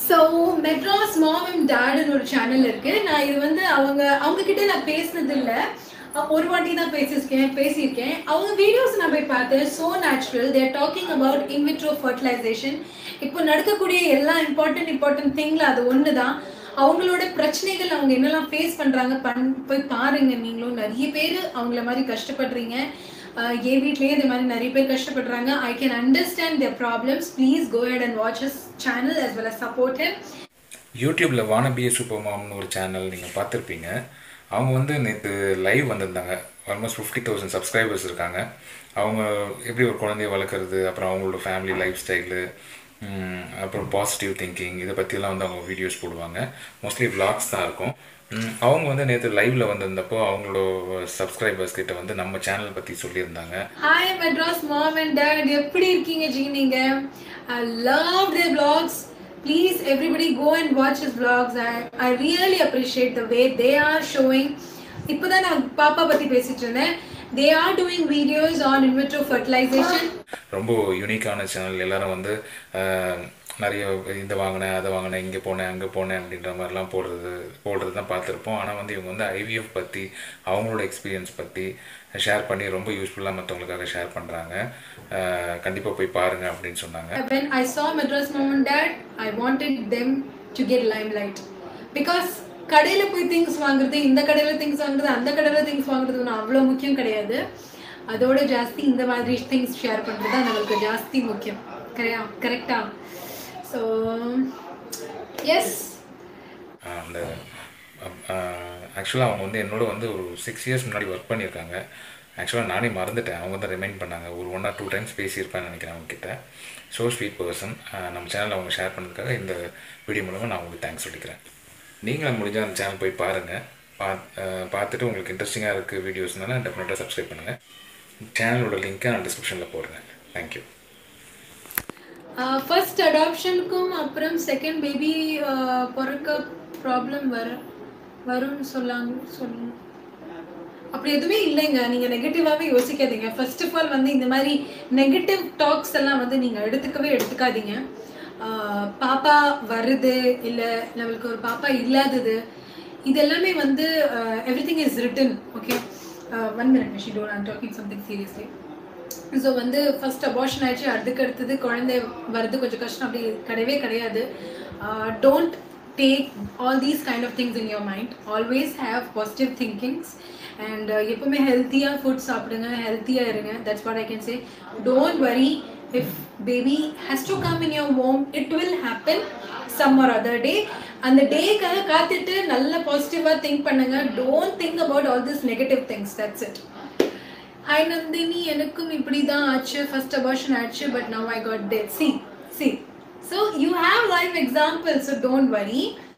So Madras mom and டேடுன்னு ஒரு channel இருக்கு நான் இது வந்து அவங்க அவங்க கிட்ட நான் பேசினது இல்ல அஹ் ஒரு வாட்டி தான் பேசியிருக்கேன் பேசியிருக்கேன் அவங்க வீடியோஸ் நான் போய் பார்த்தேன் so natural there talking about in vitro fertilisation இப்போ நடக்கக்கூடிய எல்லா இம்பார்ட்டன்ட் இம்பார்ட்டன்ட் திங்ல அது ஒன்று தான் அவங்களோட பிரச்சனைகள் அவங்க என்னெல்லாம் ஃபேஸ் பண்றாங்க பண் போய் பாருங்க நீங்களும் நிறைய பேர் அவங்கள மாதிரி கஷ்டப்படுறீங்க அஹ் என் வீட்லயே இந்த மாதிரி நிறைய பேர் கஷ்டப்படுறாங்க I can understand their problems please go ahead and watch his channel as well as support him யூடியூப்பில் வானபிய சூப்பர் மாம்னு ஒரு சேனல் நீங்கள் பார்த்துருப்பீங்க அவங்க வந்து நேற்று லைவ் வந்திருந்தாங்க ஆல்மோஸ்ட் ஃபிஃப்டி தௌசண்ட் சப்ஸ்கிரைபர்ஸ் இருக்காங்க அவங்க எப்படி ஒரு குழந்தைய வளர்க்குறது அப்புறம் அவங்களோட ஃபேமிலி லைஃப் ஸ்டைலு அப்புறம் பாசிட்டிவ் திங்கிங் இதை பற்றியெல்லாம் வந்து அவங்க வீடியோஸ் போடுவாங்க மோஸ்ட்லி vlogs தான் இருக்கும் ம், அவங்க வந்து நேற்று லைவ்ல வந்திருந்தப்போ அவங்களோட சப்ஸ்கிரைபர்ஸ் கிட்ட வந்து நம்ம சேனல் பற்றி சொல்லியிருந்தாங்க hi Madras mom and dad எப்படி இருக்கீங்க ஜி நீங்க I love their vlogs please everybody go and watch his vlogs I I really appreciate the way they are showing இப்போதான் நான் பாப்பா பத்தி பேசிட்டு இருந்தேன் they are doing videos on in vitro fertilisation ரொம்ப யூனிக்கான சேனல் எல்லாரும் வந்து ஆஹ், நிறைய இந்த வாங்கினேன் அதை வாங்கினேன் இங்கே போனேன் அங்கே போனேன் அப்படின்ற மாதிரிலாம் போடுறது போடுறது தான் பார்த்துருப்போம் ஆனால் வந்து இவங்க வந்து ஐவிஎஃப் பற்றி அவங்களோட எக்ஸ்பீரியன்ஸ் பற்றி ஷேர் பண்ணி ரொம்ப யூஸ்ஃபுல்லாக மற்றவங்களுக்காக ஷேர் பண்ணுறாங்க கண்டிப்பாக போய் பாருங்க அப்படின்னு சொன்னாங்க when I saw Madras mom and dad, I wanted them to get limelight. Because கடையில போய் திங்ஸ் வாங்குறது இந்த கடையில திங்ஸ் வாங்குறது அந்த கடையில திங்ஸ் வாங்குறது ஒன்றும் அவ்வளோ முக்கியம் கிடையாது அதோட ஜாஸ்தி இந்த மாதிரி திங்ஸ் ஷேர் பண்ணுறது தான் நம்மளுக்கு ஜாஸ்தி முக்கியம் கரையா கரெக்டா ஸோ எஸ் அந்த ஆக்சுவலாக அவங்க வந்து என்னோட வந்து ஒரு சிக்ஸ் இயர்ஸ் முன்னாடி ஒர்க் பண்ணியிருக்காங்க ஆக்சுவலாக நானே மறந்துட்டேன் அவங்க தான் ரிமைண்ட் பண்ணாங்க ஒரு ஒன் ஆர் டூ டைம்ஸ் பேசியிருப்பேன்னு நினைக்கிறேன் அவங்க கிட்ட ஸோ ஸ்வீட் பர்சன் நம்ம சேனல் அவங்க ஷேர் பண்ணதுக்காக இந்த வீடியோ மூலமாக நான் உங்களுக்கு தேங்க்ஸ் சொல்லிக்கிறேன் நீங்களும் முடிஞ்சால் அந்த சேனல் போய் பாருங்கள் பா அஹ், பார்த்துட்டு உங்களுக்கு இன்ட்ரெஸ்டிங்காக இருக்குது வீடியோஸ்னால டெஃபினட்டாக சப்ஸ்கிரைப் பண்ணுங்கள் சேனலோட லிங்க்கை நான் டிஸ்கிரிப்ஷனில் போடுறேன் தேங்க்யூ ஃபர்ஸ்ட் அடாப்ஷனுக்கும் அப்புறம் செகண்ட் பேபி பிறக்க ப்ராப்ளம் வர வரும்னு சொல்லாங்க சொல்லுங்க அப்படி எதுவுமே இல்லைங்க நீங்க நெகட்டிவாவே யோசிக்காதீங்க ஃபர்ஸ்ட் ஆஃப் ஆல் வந்து இந்த மாதிரி நெகட்டிவ் டாக்ஸ் எல்லாம் வந்து நீங்க எடுத்துக்கவே எடுத்துக்காதீங்க ஆஹ் பாப்பா வருது இல்ல நம்மளுக்கு ஒரு பாப்பா இல்லாதது இது எல்லாமே வந்து every thing is written okay one minute she don't I'm talking something seriously so வந்து ஃபர்ஸ்ட் அபார்ஷன் ஆயிடுச்சு அதுக்கு அடுத்தது குழந்தை வர்றது கொஞ்சம் கஷ்டம் அப்படி கிடையவே கிடையாது don't take all these kind of things in your mind always have positive thinkings and எப்பவுமே ஹெல்த்தியாக ஃபுட் சாப்பிடுங்க ஹெல்த்தியாக இருங்க that's what I can say don't worry if baby has to come in your home it will happen some or other day அந்த டேக்காக காத்துட்டு நல்ல பாசிட்டிவாக திங்க் பண்ணுங்க don't think about all this negative things that's it hi Nandini எனக்கும் இப்படி தான் ஆச்சு ஃபர்ஸ்ட் அபார்ஷன் ஆச்சு but now I got ted C C so you have life example so don't வரி